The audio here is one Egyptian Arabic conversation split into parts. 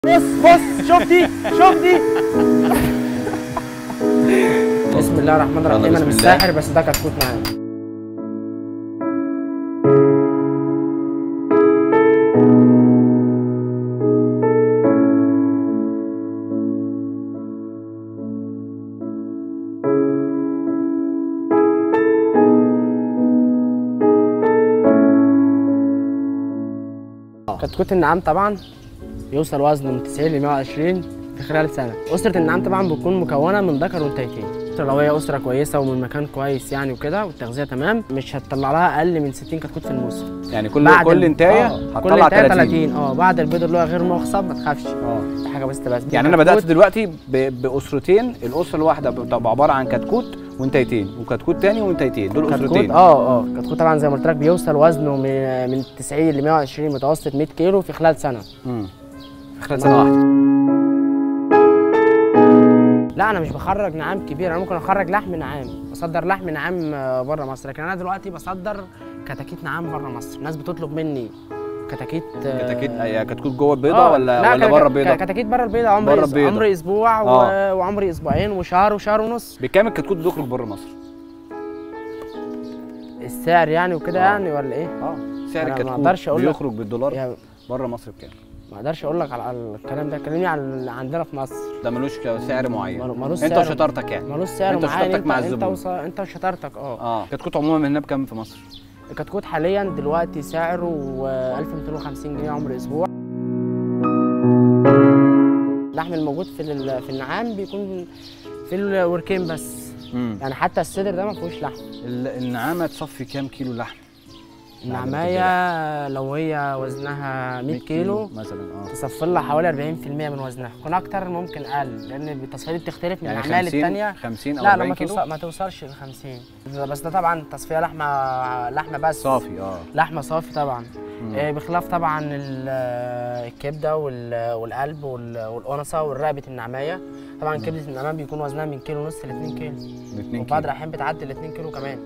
بص بص شوف دي شوف دي بسم الله الرحمن الرحيم انا بسم مش الله. ساحر بس ده كتكوت معايا كتكوت النعام طبعا بيوصل وزنه من 90 ل 120 في خلال سنه اسره النعام طبعا بتكون مكونه من ذكر وانثيين لو هي اسره كويسه ومن مكان كويس يعني وكده والتغذيه تمام مش هتطلع لها اقل من 60 كتكوت في الموسم يعني كل بعد كل ال- انتايه آه، كل هتطلع انتايه 30 30 اه بعد البيض اللي هو غير مخصب ما تخافش اه دي حاجه بس بس يعني انا بدات دلوقتي ب- باسرتين الاسره الواحده بتبقى عباره عن كتكوت وانتيتين وكتكوت تاني وانتيتين دول كتكوت اسرتين اه اه كتكوت طبعا زي ما قلت لك بيوصل وزنه من من 90 ل 120 متوسط 100 كيلو في خلال سنه امم في خلال سنه واحده لا انا مش بخرج نعام كبير انا ممكن اخرج لحم نعام بصدر لحم نعام بره مصر لكن انا دلوقتي بصدر كتاكيت نعام بره مصر الناس بتطلب مني كتاكيت آه، كتاكيت أي كتكوت جوه البيضه آه، ولا لا، ولا كتك- بره البيضه كتاكيت بره البيضه عمر بره أس- البيضة. عمر اسبوع و... آه. وعمر اسبوعين وشهر وشهر ونص بكام الكتكوت بيخرج بره مصر السعر يعني وكده آه. يعني ولا ايه اه سعر أنا ما الكتكوت أقدرش أقول لك. بيخرج بالدولار يعني بره مصر بكام ما اقدرش اقول لك على الكلام ده كلمني عن اللي عندنا في مصر ده ملوش سعر معين ملو- ملوش انت سعر. وشطارتك يعني ملوش سعر أنت معين وشطارتك انت مع انت, الزبون. وص... انت وشطارتك اه اه كتكوت عموما من هنا بكام في مصر الكتكوت حاليا دلوقتي سعره آه، 1250 جنيه عمر اسبوع اللحم الموجود في ال- في النعام بيكون في الوركين بس امم يعني حتى الصدر ده ما فيهوش لحم النعامه تصفي كام كيلو لحم النعمايه لو هي وزنها 100 كيلو مثلا اه تصفي لها حوالي 40% من وزنها يكون اكتر ممكن اقل لان التصفيه دي بتختلف من يعني النعمايه 50 للثانيه 50 او لا لا 40 ما كيلو توصل ما توصلش ل 50 بس ده طبعا تصفيه لحمه لحمه بس صافي اه لحمه صافي طبعا مم. آه، بخلاف طبعا ال- آه، الكبده وال- والقلب وال- والقنصه والرقبه النعمايه طبعا كبده النعمايه بيكون وزنها من كيلو ونص ل 2 كيلو الاثنين وبعض كيلو الاحيان بتعدي ال 2 كيلو كمان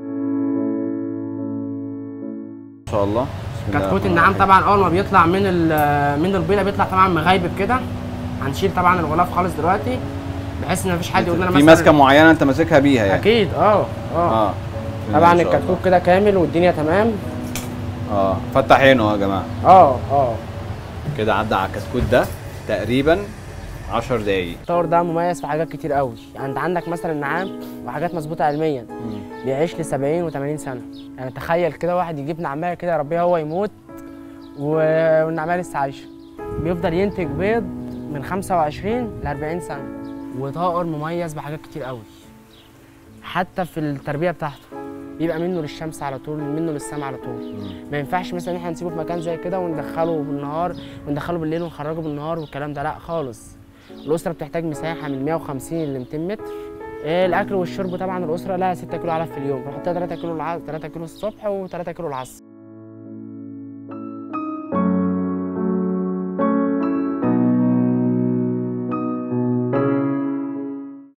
ان شاء الله بسم الله كتكوت الرحمن النعام الرحيم. طبعا اول ما بيطلع من ال- من البيضه بيطلع طبعا مغيبب كده هنشيل طبعا الغلاف خالص دلوقتي بحيث ان مفيش حد يقول لنا في مثلا ماسكه معينه انت ماسكها بيها يعني اكيد اه اه اه طبعا إن شاء الله. الكتكوت كده كامل والدنيا تمام اه فتح عينه يا جماعه اه اه كده عدى على الكتكوت ده تقريبا 10 دقايق الطور ده مميز في حاجات كتير قوي يعني انت عندك مثلا النعام وحاجات مظبوطه علميا بيعيش ل 70 و80 سنه يعني تخيل كده واحد يجيب نعمايه كده يربيها هو يموت و- والنعمايه لسه عايشه بيفضل ينتج بيض من 25 ل 40 سنه وطائر مميز بحاجات كتير قوي حتى في التربيه بتاعته بيبقى منه للشمس على طول منه للسماء على طول ما ينفعش مثلا ان احنا نسيبه في مكان زي كده وندخله بالنهار وندخله بالليل ونخرجه بالنهار والكلام ده لا خالص الاسره بتحتاج مساحه من 150 ل 200 متر إيه الاكل والشرب طبعا الاسره لها 6 كيلو علف في اليوم بنحط 3 كيلو الع... 3 كيلو الصبح و3 كيلو العصر